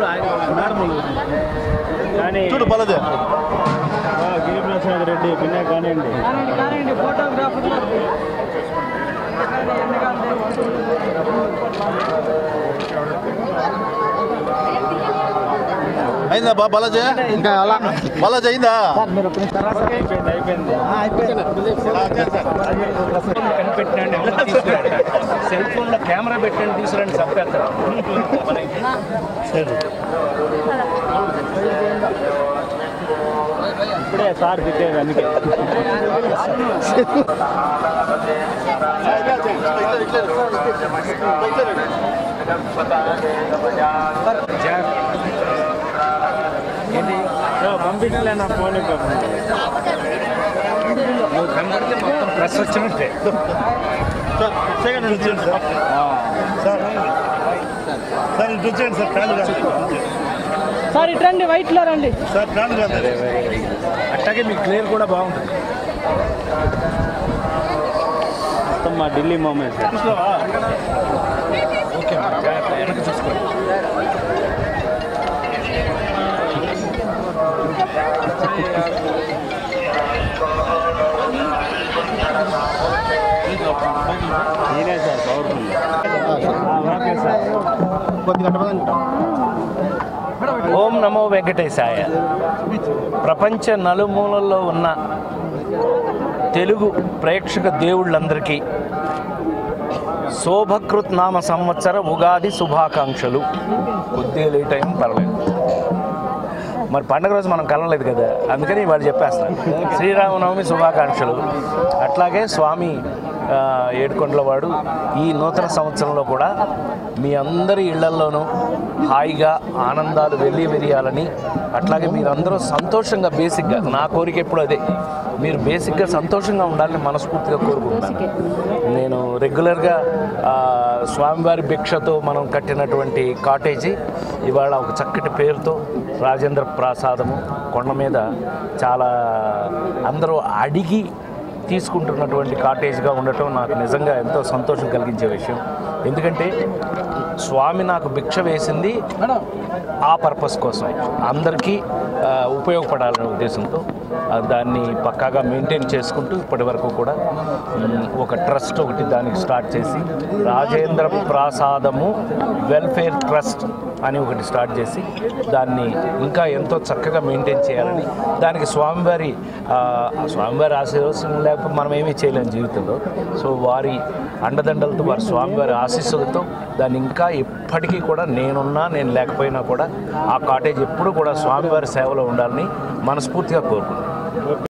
కానీ చూడు బలదే గిరిప్రసాద్ రెడ్డి పిన్న కానివ్వండి కానండి కానండి ఫోటోగ్రాఫర్లు అయిందా బా బలజ ఇంకా అలా బలజ అయిందా అయిపోయింది అయిపోయింది కనిపెట్టినండి ఎవరు తీసుకురండి సెల్ ఫోన్ లో కెమెరా పెట్టండి తీసుకురండి చంపేస్తారు ఇప్పుడే సార్ తిట్టేది అందుకే ఏంటి సో, పంపించలే నా ఫోన్ నువ్వు కనబడితే మొత్తం ప్రెస్ వచ్చినట్టే సార్ సెకండ్ చూడండి సార్ సార్ సార్ ఇటు వచ్చేయండి సార్ ఫ్యాన్ కాదు సార్ ఇటు రండి వైట్ లో రండి సార్ ఫ్యాన్ కాదు అట్లాగే మీ క్లియర్ కూడా బాగుంటుంది మొత్తం మా ఢిల్లీ మూమెంట్ ఓకే అమ్మా, జాగ్రత్త వెనక చూసుకోండి నేనే సార్ పవర్ఫుల్ ఓకే సార్ ఓం నమో వెంకటేశాయ ప్రపంచ నలుమూలల్లో ఉన్న తెలుగు ప్రేక్షక దేవుళ్ళందరికీ శోభకృత్ నామ సంవత్సర ఉగాది శుభాకాంక్షలు కొద్దిగా లేట్ అయిన పర్లేదు మరి పండగ రోజు మనం కలవలేదు కదా అందుకని వాళ్ళు చెప్పేస్తాను శ్రీరామనవమి శుభాకాంక్షలు అట్లాగే స్వామి ఆ, ఏడుకొండల వాడు ఈ నూతన సంవత్సరంలో కూడా మీ అందరి ఇళ్లల్లోనూ హాయిగా ఆనందాలు వెళ్ళి విరియాలని అట్లాగే మీరందరూ సంతోషంగా బేసిక్గా నా కోరిక ఎప్పుడు అదే మీరు బేసిక్గా సంతోషంగా ఉండాలని మనస్ఫూర్తిగా కోరుకుంటున్నాను నేను రెగ్యులర్గా ఆ, స్వామివారి భిక్షతో మనం కట్టినటువంటి కాటేజీ ఇవాళ ఒక చక్కటి పేరుతో రాజేంద్ర ప్రసాదము కొండ మీద చాలా అందరూ అడిగి తీసుకుంటున్నటువంటి కాటేజ్గా ఉండటం నాకు నిజంగా ఎంతో సంతోషం కలిగించే విషయం ఎందుకంటే స్వామి నాకు భిక్ష వేసింది ఆ పర్పస్ కోసం అందరికీ ఆ, ఉపయోగపడాలనే ఉద్దేశంతో ఆ, దాన్ని పక్కాగా మెయింటైన్ చేసుకుంటూ ఇప్పటి వరకు కూడా మ్, ఒక ట్రస్ట్ ఒకటి దానికి స్టార్ట్ చేసి రాజేంద్ర ప్రసాదము వెల్ఫేర్ ట్రస్ట్ అని ఒకటి స్టార్ట్ చేసి దాన్ని ఇంకా ఎంతో చక్కగా మెయింటైన్ చేయాలని దానికి స్వామివారి ఆ, స్వామివారి ఆశీర్వచనం లేకపోతే మనం ఏమీ చేయలేం జీవితంలో సో వారి అండదండలతో వారి స్వామివారి ఆశీస్సులతో దాన్ని ఇంకా ఎప్పటికీ కూడా నేనున్నా నేను లేకపోయినా కూడా ఆ కాటేజ్ ఎప్పుడు కూడా స్వామివారి సేవలో ఉండాలని మనస్ఫూర్తిగా కోరుకుంటున్నాను